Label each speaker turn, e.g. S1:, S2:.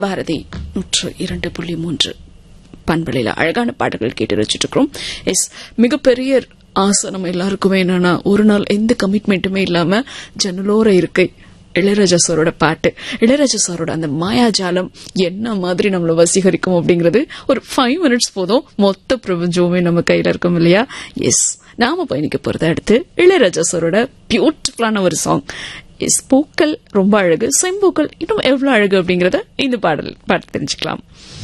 S1: பாரதி நூற்று இரண்டு புள்ளி மூன்று பண்பலையில அழகான பாடல்கள் கேட்டு வச்சுட்டு இருக்கிறோம் எஸ் மிகப்பெரிய ஆசை நம்ம எல்லாருக்குமே என்னன்னா ஒரு நாள் எந்த கமிட்மெண்ட்டுமே இல்லாம ஜன்னலோர இருக்கை இளையராஜா சாரோட பாட்டு இளையராஜா சாரோட அந்த மாயாஜாலம் என்ன மாதிரி நம்மள வசீகரிக்கும் அப்படிங்கிறது ஒரு ஃபைவ் மினிட்ஸ் போதும் மொத்த பிரபஞ்சமுமே நம்ம கையில இருக்கும் இல்லையா எஸ் நாம பயணிக்க போறத அடுத்து இளையராஜா சாரோட பியூட்டிஃபுல்லான ஒரு சாங் எஸ் பூக்கள் ரொம்ப அழகு செம்பூக்கள் இன்னும் எவ்வளவு அழகு அப்படிங்கறத இந்த பாடல் பாட்டு தெரிஞ்சுக்கலாம்